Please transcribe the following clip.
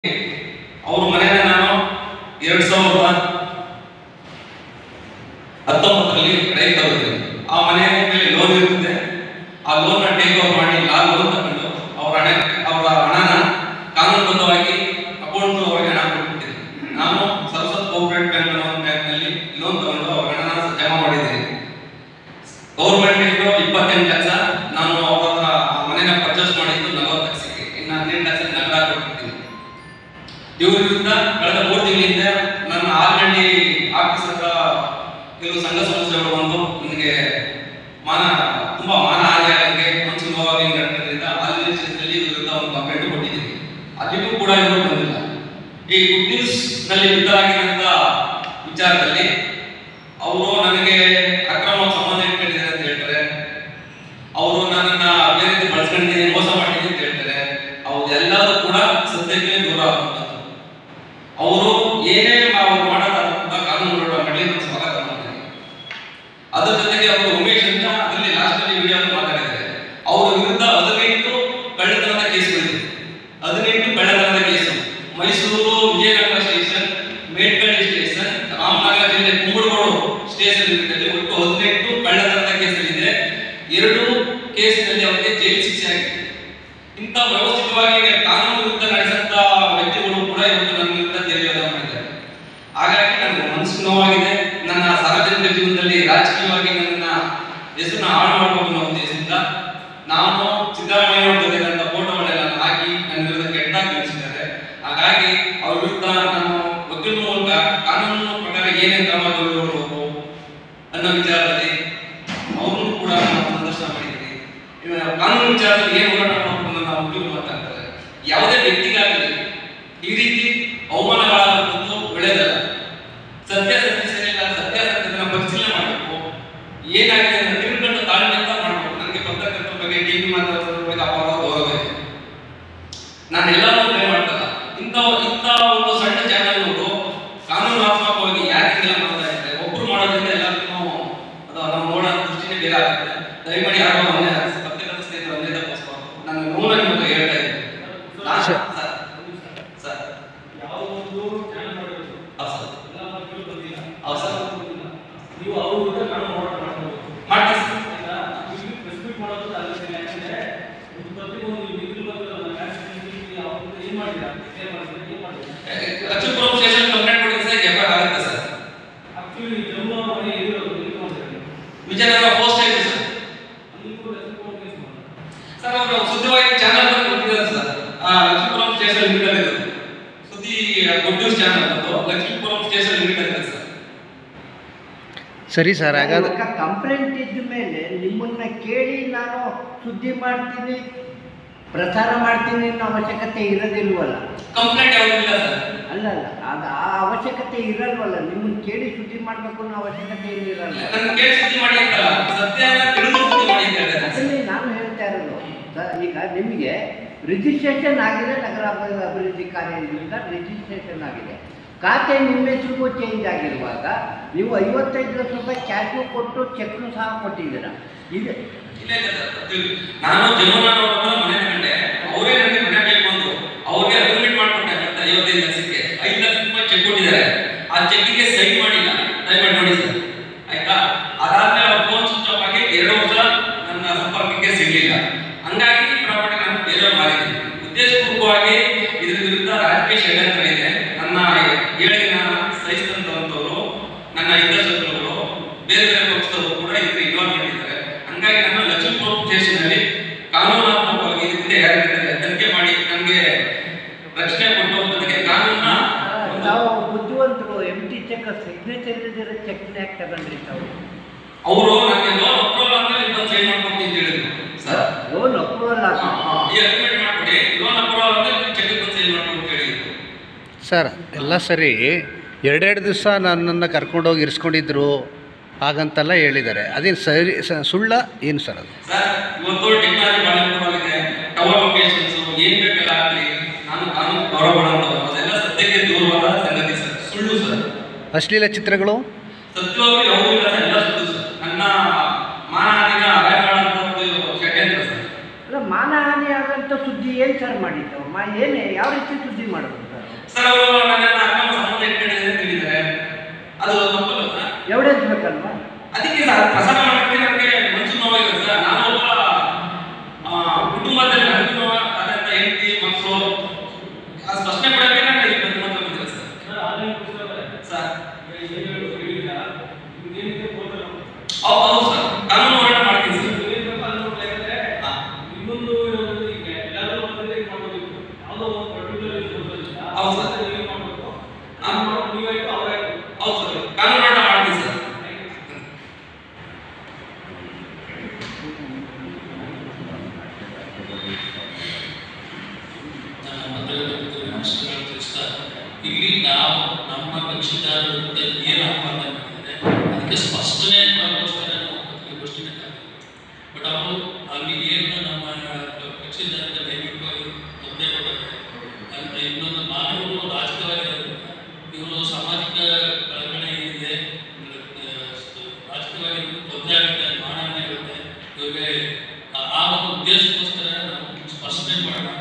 ಅವ್ರ ಮನೆನ ನಾನು ಎರಡ್ ಸಾವಿರದ ಹತ್ತೊಂಬತ್ತರಲ್ಲಿ ರೈತ ತಗೋತೀನಿ ಆ ಮನೆ ಮೇಲೆ ಲೋನ್ ಇರುತ್ತೆ ಆ ಲೋನ್ ಟೇಕ್ ಓವರ್ ಮಾಡಿ ಆ ಲೋನ್ ತಗೊಂಡು ಅವ್ರ ಹಣ ಅವರ ಹಣನ ಕಾನೂನುಬದ್ಧವಾಗಿ ಅಕೌಂಟ್ ಅವ್ರಿಗೆ ಹಣ ಕೊಟ್ಬಿಟ್ಟಿದ್ದೀನಿ ನಾನು ಸರಸ್ವತ್ ಕೋಪರೇಟ್ ಬ್ಯಾಂಕ್ ಅನ್ನೋ ಒಂದು ಬ್ಯಾಂಕ್ನಲ್ಲಿ ಲೋನ್ ತಗೊಂಡು ಅವ್ರ ಹಣನ ಜಮಾ ಮಾಡಿದ್ದೀನಿ ಗೌರ್ಮೆಂಟ್ ಇಟ್ಟು ಇಪ್ಪತ್ತೆಂಟು ಲಕ್ಷ ನಾನು ಅವ್ರ ಹತ್ರ ಆ ಮನೆನ ಪರ್ಚೇಸ್ ಮಾಡಿದ್ದು ನಲವತ್ತು ಲಕ್ಷಕ್ಕೆ ಇನ್ನು ಹನ್ನೆರಡು ಲಕ್ಷ ನಗರ ಕೊಟ್ಬಿಡ್ತೀನಿ ಇವ್ರ ವಿರುದ್ಧ ಕಳೆದ ಮೂರು ತಿಂಗಳಿಂದ ನನ್ನ ಆಲ್ರೆಡಿ ಆಫೀಸ್ ಹತ್ರ ಕೆಲವು ಸಂಘ ಸಂಸ್ಥೆಗಳು ಬಂದು ನನಗೆ ಮಾನ ತುಂಬಾ ಮಾನ ಹಾನಿ ಆಗಂಗೆ ಮನಸ್ಸು ನೋವಾಗಿ ನಡೆದ್ರಿಂದ ಅಲ್ಲಿ ಸ್ಟೇಷನಲ್ಲಿ ಇವ್ರ ವಿರುದ್ಧ ಒಂದು ಕಂಪ್ಲೇಂಟ್ ಕೊಟ್ಟಿದ್ದೀನಿ ಅಲ್ಲಿಗೂ ಕೂಡ ಇವರು ಬಂದಿಲ್ಲ ಈ ಗುಡ್ ನ್ಯೂಸ್ ನಲ್ಲಿ ಬಿತ್ತಲಾಗಿರುವಂತ ವಿಚಾರದಲ್ಲಿ ಅವರು ನನಗೆ ಅಕ್ರಮ ಸಂಬಂಧ ಇಟ್ಕೊಂಡಿದ್ದಾರೆ ಅಂತ ಹೇಳ್ತಾರೆ ಅವರು ನನ್ನನ್ನ ಬೇರೆ ರೀತಿ ಬಳಸ್ಕೊಂಡಿದ್ದೀನಿ ಮೋಸ ಮಾಡಿದ್ದೀನಿ ಅಂತ ಹೇಳ್ತಾರೆ ಅವ್ರೆಲ್ಲರೂ ಕೂಡ ಸತ್ಯಕ್ಕೆ ದೂರ ಆಗುವಂಥದ್ದು ಅವರು ಏನೇ ಅವ್ರು ಮಾಡೋದಾದ್ರೂ ಕೂಡ ಕಾನೂನು ಹೋರಾಟ ಮಾಡಲಿ ನಾನು ಸ್ವಾಗತ ಮಾಡ್ತೀನಿ ಅದ್ರ ಜೊತೆಗೆ ಅವರು ಉಮೇಶ್ ಅಂತ ಅದರಲ್ಲಿ ಲಾಸ್ಟ್ ಅಲ್ಲಿ ವಿಡಿಯೋ ಮಾತಾಡಿದ್ದಾರೆ ಅವರ ವಿರುದ್ಧ ಹದಿನೆಂಟು ಕಳ್ಳತನದ ಕೇಸ್ಗಳಿದೆ ಹದಿನೆಂಟು ಕಳ್ಳತನದ case Mysuru Vijayanagara station Medkalli station Ramanagara ಜಿಲ್ಲೆ ಕುಂಬಳಗೋಡು ಸ್ಟೇಷನ್ ಲಿಮಿಟಲ್ಲಿ ಒಟ್ಟು ಹದಿನೆಂಟು ಕಳ್ಳತನದ ಕೇಸಲ್ಲಿದೆ ಎರಡು ಕೇಸಿನಲ್ಲಿ ಅವರಿಗೆ ಜೈಲು ಶಿಕ್ಷೆ ಆಗಿದೆ ಇಂಥ ವ್ಯವಸ್ಥಿತವಾಗಿ ಕಾನೂನು ವಿರುದ್ಧ ನಡೆಸಂತ ವ್ಯಕ್ತಿಗಳು ಕೂಡ ಇವತ್ತು ನನ್ನ ವಿರುದ್ಧ ತೆರೆಯೋದ ಮಾಡಿದ್ದಾರೆ ಹಾಗಾಗಿ ನನಗೆ ಮನಸ್ಸು ನೋವಾಗಿದೆ ನನ್ನ ಸಾರ್ವಜನಿಕ ಜೀವನದಲ್ಲಿ ರಾಜಕೀಯವಾಗಿ ನನ್ನ ಹೆಸರನ್ನ ಹಾಳು ಮಾಡಬೇಕು ಅನ್ನೋ ಉದ್ದೇಶದಿಂದ ನಾನು ಸಿದ್ದರಾಮಯ್ಯ ಅವ್ರ ಜೊತೆ ನನ್ನ ಫೋಟೋಗಳೆಲ್ಲ ಹಾಕಿ ನನ್ನ ವಿರುದ್ಧ ಕೆಟ್ಟದಾಗಿ ತಿಳಿಸಿದ್ದಾರೆ ಹಾಗಾಗಿ ಅವ್ರ ವಿರುದ್ಧ ನಾನು ವಕೀಲ ಮೂಲಕ ಕಾನೂನು ಪ್ರಕಾರ ಏನೇನು ಕ್ರಮ ಕೈಗೊಳ್ಳಬೇಕು ಅನ್ನೋ ವಿಚಾರದಲ್ಲಿ ಅವ್ರನ್ನು ಕೂಡ ನಾನು ಸಂದರ್ಶನ ಮಾಡಿದ್ದೀನಿ ಇವಾಗ ಕಾನೂನು ವಿಚಾರದಲ್ಲಿ ಏನು ಹೋರಾಟ ಮಾಡಬೇಕು ಅನ್ನೋ ನಾವು ವಕೀಲರು ಮಾತಾಡ್ತಾರೆ ಯಾವುದೇ ವ್ಯಕ್ತಿಗಾಗಲಿ ಈ ರೀತಿ ಅವಮಾನಗಳಾಗುವುದು ಒಳ್ಳೆಯದಲ್ಲ ಸತ್ಯಾಸತ್ಯ ಸರಿಯಿಲ್ಲ ಸತ್ಯಾಸತ್ಯತೆನ ಪರಿಶೀಲನೆ ಮಾಡಬೇಕು ಏನಾಗಿದೆ ಅಂತ ತಿಳ್ಕೊಂಡು ತಾಳ್ಮೆಯಿಂದ ಮಾಡಬೇಕು ನನಗೆ ಪತ್ರಕರ್ತರ ಬಗ್ಗೆ ಟಿವಿ ಮಾತಾಡೋದ್ರ ಬಗ್ಗೆ ಅಪಾರ ಗೌರವ ಇದೆ ನಾನು ಎಲ್ಲಾನು ಪ್ಲೇ ಮಾಡ್ತಲ್ಲ ಇಂಥ ಇಂಥ ಒಂದು ಸಣ್ಣ ಚಾನಲ್ಗಳು ಕಾನೂನಾತ್ಮಕವಾಗಿ ಯಾರಿಗೆಲ್ಲ ಮಾಡ್ತಾ ಇದ್ದಾರೆ ಒಬ್ರು ಮಾಡೋದ್ರಿಂದ ಎಲ್ಲರಿಗೂ ಅದು ನಾವು ನೋಡೋ ದೃಷ್ಟಿನೇ ಬೇರೆ ಆಗುತ್ತೆ ದಯಮಾಡಿ ಯಾರೋ ಒಂದೇ ಪತ್ರಕರ್ತ ಸ್ನೇಹಿತರು ಒಂದೇ ತಪ್ಪಿಸ್ಬಾರ್ದು ನಾನು ನೋಡ ನಿಮಗೆ ಹೇಳ್ತಾ ಇದ್ದೀನಿ ನಾನು- ಸರ್. ಸರ್ ಸರ್ ಯಾವುದೊಂದು ಚಾನಲ್ ಮಾಡಿರೋದು ಹೌದು ಸರ್ ಎಲ್ಲ ಮಕ್ಕಳು ಬಂದಿಲ್ಲ ಹೌದು ಸರ್. ಬಂದಿಲ್ಲ. ನೀವು ಅವ್ರ ವಿರುದ್ಧ ಕಾನೂನು ಹೋರಾಟ ಮಾಡ್ಬೋದು ಮಾಡ್ತೀನಿ ಸರ್. ಆಯ್ತಾ ಇಲ್ಲಿ ಪ್ರೆಸ್ ಮೀಟ್ ಮಾಡೋದು ಅಲ್ಲದೆ ಯಾಕಂದ್ರೆ ಒಂದು ಪ್ರತಿಯೊಂದು ನಿಧಿ ಬಂದಿರೋದು ಅವ್ರನ್ನ ಏನ್ ಮಾಡಿಲ್ಲ ಏನ್ ಮಾಡಿಲ್ಲ ಏನ್ ಮಾಡಿಲ್ಲ ಲಕ್ಷ್ಮೀಪುರಂ ಸ್ಟೇಷನ್ ಕಂಪ್ಲೇಂಟ್ ಕೊಟ್ಟಿದ್ದೆ ಸರ್ ಎಫ್ ಆಗುತ್ತೆ ಸರ್ ಆಕ್ಚುಲಿ ಜಮ್ಮು ಅವ್ರ ಮನೆ ಇರೋದು ಎಲ್ಲಿ ಮಾಡಿದ್ದಾರೆ ವಿಜಯನಗರ ಪೋಸ್ಟ್ ಆಯ್ತು ಸರ್ ಅಲ್ಲಿ ಕೂಡ ಲಕ್ಷ್ಮೀಪುರಂ ಕೇಸ್ ಮಾಡಿದ್ರು ಸರ್ ಅವರು ಸುದ್ದಿವಾಗಿ ಚಾನಲ್ ಬಂದು ಕೊಟ್ಟಿದ್ದಾರೆ ಸರ್ ಆ ಲಕ್ಷ್ಮೀಪುರಂ ಸ್ಟೇಷನ್ ಲಿಮಿಟೆಡ್ ಇದೆ ಸುದ್ದಿ ಗುಡ್ ನ್ಯೂಸ್ ಚಾನಲ್ ಬಂದು ಲಕ್ಷ್ಮೀಪುರಂ ಸ್ಟೇಷನ್ ಲಿಮಿಟೆಡ್ ಇದೆ ಸರ್ ಸರಿ ಸರ್ ಹಾಗಾದ್ರೆ ಕಂಪ್ಲೇಂಟ್ ಇದ್ದ ಮೇಲೆ ನಿಮ್ಮನ್ನ ಕೇಳಿ ನಾನು ಸುದ್ದಿ ಮಾಡ್ತೀನಿ ಪ್ರಚಾರ ಮಾಡ್ತೀನಿ ಅನ್ನೋ ಅವಶ್ಯಕತೆ ಇರೋದಿಲ್ವಲ್ಲ ಕಂಪ್ಲೇಂಟ್ ಯಾವುದು ಇಲ್ಲ ಸರ್ ಅಲ್ಲ ಅಲ್ಲ ಅದು ಆ ಅವಶ್ಯಕತೆ ಇರಲ್ವಲ್ಲ ನಿಮ್ಮನ್ನ ಕೇಳಿ ಸುದ್ದಿ ಮಾಡಬೇಕು ಅನ್ನೋ ಅವಶ್ಯಕತೆ ಏನು ಇರಲ್ಲ ನನ್ನ ಕೇಳಿ ಸುದ್ದಿ ಮಾಡಿ ಅಂತಲ್ಲ ಸತ್ಯನ ತಿಳಿದು ಸುದ್ದಿ ಮಾಡಿ ಅಂತ ಹೇಳಿದ್ದಾರೆ ಸರ್. ಅದನ್ನೇ ನಾನು ಹೇಳ್ತಾ ಇರೋದು ಸ- ಈಗ ನಿಮಗೆ ರಿಜಿಸ್ಟ್ರೇಷನ್ ಆಗಿದೆ ನಗರ ಅಭಿ- ಅಭಿವೃದ್ಧಿ ಕಾರ್ಯದಿಂದ ರಿಜಿಸ್ಟ್ರೇಷನ್ ಆಗಿದೆ ಖಾತೆ ನಿಮ್ಮ ಹೆಸರಿಗೂ ಚೇಂಜ್ ಆಗಿರುವಾಗ ನೀವು ಐವತ್ತೈದು ಲಕ್ಷ ರೂಪಾಯಿ ಕ್ಯಾಶ್ನು ಕೊಟ್ಟು ಚೆಕ್ನು ಸಹ ಕೊಟ್ಟಿದ್ದೀರಾ ಇದು ಇಲ್ಲ ಇಲ್ಲ ಸರ್ ತಿಳ್- ನಾನು ಜಮುನಾ ಅವ್ರ ಹತ್ರ ಮನೆ ತಗೊಂಡೆ ಅವರೇ ನನಗೆ ಮನೆ ಬೇಕು ಅಂದ್ರು ಅವ್ರಿಗೆ ಅಗ್ರಿಮೆಂಟ್ ಮಾಡ್ಕೊಟ್ಟೆ ಮತ್ತೆ ಐವತ್ತೈದು ಲಕ್ಷಕ್ಕೆ ಐದು ಲಕ್ಷ ರೂಪಾಯಿ ಚೆಕ್ ಕೊಟ್ಟಿದ್ದಾರೆ ಆ ಚೆಕ್ಗೆ ಸೈನ್ ಮಾಡಿಲ್ಲ ದಯಮಾಡಿ ನೋಡಿ ಸರ್ ಆಯ್ತಾ ಅದಾದ್ಮೇಲೆ ಅವ್ರ ಫೋನ್ ಸ್ವಿಚ್ ಆಫ್ ಆಗಿ ಎರಡು ವರ್ಷ ನನ್ನ ಸಂಪರ್ಕಕ್ಕೆ ಸಿಗ್ಲಿಲ್ಲ ಹಂಗಾಗಿ ಈ ಪ್ರಾಪರ್ಟಿ ನಾನು ಬೇರೆಯವ್ರು ಮಾರಿದ್ದೀನಿ ಉದ್ದೇಶಪೂರ್ವಕವಾಗಿ ಇದ್ರ ವಿರುದ್ಧ ರಾಜಕೀಯ ಷಡ್ಯಂತ್ರ ಇದೆ ನನ್ನ ಏಳಿನ ಸಹಿಸಿದಂತವರು ನನ್ನ ಹಿತಶತ್ರುಗಳು ಬೇರೆ ಬೇರೆ ಪಕ್ಷದವರು ಕೂಡ ಇದಕ್ಕೆ ಇನ್ವಾಲ್ವ್ಮೆಂಟ್ ಇದ್ದಾರೆ ಹಂಗಾಗಿ ನಾನು ಲಕ್ಷ್ಮೀಪುರ ಸ್ಟೇಷನಲ್ಲಿ ಕಾನೂನಾತ್ಮಕವಾಗಿ ಇದಕ್ಕೆ ಯಾರಿದ್ದಾರೆ ತನಿಖೆ ಮಾಡಿ ನನಗೆ ರಕ್ಷಣೆ ಕೊಟ್ಟು ಅದಕ್ಕೆ ಕಾನೂನ ಒಂದು- ನಾವು ಬುದ್ಧಿವಂತರು ಎಮ್ ಟಿ ಚೆಕ್ ಸಿಗ್ನೇಚರ್ ಇಲ್ಲದಿರೋ ಚೆಕ್ ಯಾಕೆ ತಗೊಂಡ್ರಿ ತಾವು ಅವರು ನನಗೆ ಲೋನ್ ಅಪ್ರೂವಲ್ ಆದ್ಮೇಲೆ ಇದನ್ನ ಸೈನ್ ಮಾಡ್ಕೊಂಡು ಅಂತ ಹೇಳಿದ್ರು ಸರ್ ಲೋನ್ ಅಪ್ರೂವಲ್ ಆಗ ಈ ಅಗ್ರಿಮೆಂಟ್ ಮಾಡ್ಕೊಡಿ ಲೋನ್ ಅಪ್ರೂವಲ್ ಆದ್ಮೇಲೆ ಚೆಕ್ ಬಂದು ಸೈನ್ ಮಾಡ್ಕೊಂಡು ಅಂತ ಹೇಳಿದ್ರು ಸರ್ ಎಲ್ಲ ಸರಿ ಎರಡೆರಡು ದಿವಸ ನನ್ನನ್ನು ಕರ್ಕೊಂಡೋಗಿ ಇರಿಸ್ಕೊಂಡಿದ್ರು ಹಾಗಂತೆಲ್ಲ ಹೇಳಿದ್ದಾರೆ ಅದೇನು ಸರಿ ಸ- ಸುಳ್ಳ ಏನು ಸರ್ ಅದು ಸರ್ ಇವತ್ತು ಟೆಕ್ನಾಲಜಿ ಬಹಳ ಇಂಪ್ರೂವ್ ಆಗಿದೆ ಟವರ್ ಲೊಕೇಶನ್ಸ್ ಏನ್ ಬೇಕೆಲ್ಲ ಆಗಲಿ ನಾನು ಕಾನೂನು ಗೌರವ ಮಾಡೋದು ಅದೆಲ್ಲ ಸತ್ಯಕ್ಕೆ ದೂರವಾದ ಸಂಗತಿ ಸರ್ ಸುಳ್ಳು ಸರ್ ಅಶ್ಲೀಲ ಚಿತ್ರಗಳು ಸತ್ಯವಾಗಿ ಯಾವುದೂ ಇಲ್ಲ ಸರ್, ಎಲ್ಲ ಸುಳ್ಳು ಸರ್ ನನ್ನ ಮಾನಹಾನಿನ ಅಪಾಯ ಮಾಡುವಂತ ಒಂದು ಷಡ್ಯಂತ್ರ ಸರ್ ಅಲ್ಲ ಮಾನಹಾನಿ ಆದಂಥ ಸುದ್ದಿ ಏನು ಸರ್ ಮಾಡಿದ್ದು ಮಾ ಏನೇ ಯಾವ ರೀತಿ ಸುದ್ದಿ ಮಾಡೋದು ಸರ್ ಹೌದು ಸರ್. ಮತ್ತೆ ನೀವೇ ಮಾಡ್ಬೇಕು ಹಾ? ನಾನು ಮಾಡೋದು ನೀವಾಯ್ತು ಅವರಾಯ್ತು ಹೌದು ಸರ್ ಕಾನೂನು ಹೋರಾಟ ಮಾಡ್ತೀನಿ ಸರ್ ನನ್ನ ಪತ್ರಕರ್ತರಿಗೆ ನಮಸ್ಕಾರ ತಿಳಿಸ್ತಾ ಇಲ್ಲಿ ನಾವು ನಮ್ಮ ಪಕ್ಷದ ವಿರುದ್ಧ ಏನು ಆಹ್ವಾನ ಮಾಡಿದ್ದಾರೆ ಅದಕ್ಕೆ ಸ್ಪಷ್ಟನೆ ಮಾಡೋಕ್ಕೋಸ್ಕರ ನಾವು ಪತ್ರಿಕಾಗೋಷ್ಠಿನ ಬಟ್ ಅವರು ಅಲ್ಲಿ ಏನು ನಮ್ಮ ಪಕ್ಷದ ದಯವಿಟ್ಟು ತೊಂದರೆ ಕೊಟ್ಟಿದ್ದಾರೆ ಅಂತ ಇನ್ನೊಂದು ಮಾನವರು ರಾಜಕೀಯವಾಗಿರೋದ್ರಿಂದ ಇವರು ಸಾಮಾಜಿಕ ಕಳಕಳಿ ಇದೆ ರಾಜಕೀಯವಾಗಿ ತೊಂದರೆ ಆಗುತ್ತೆ ಮಾನವನ ಇರುತ್ತೆ ಇವ್ರಿಗೆ ಆ- ಆ ಒಂದು ಉದ್ದೇಶಕ್ಕೋಸ್ಕರ ನಾವು ಸ್ಪಷ್ಟನೆ ಮಾಡೋಣ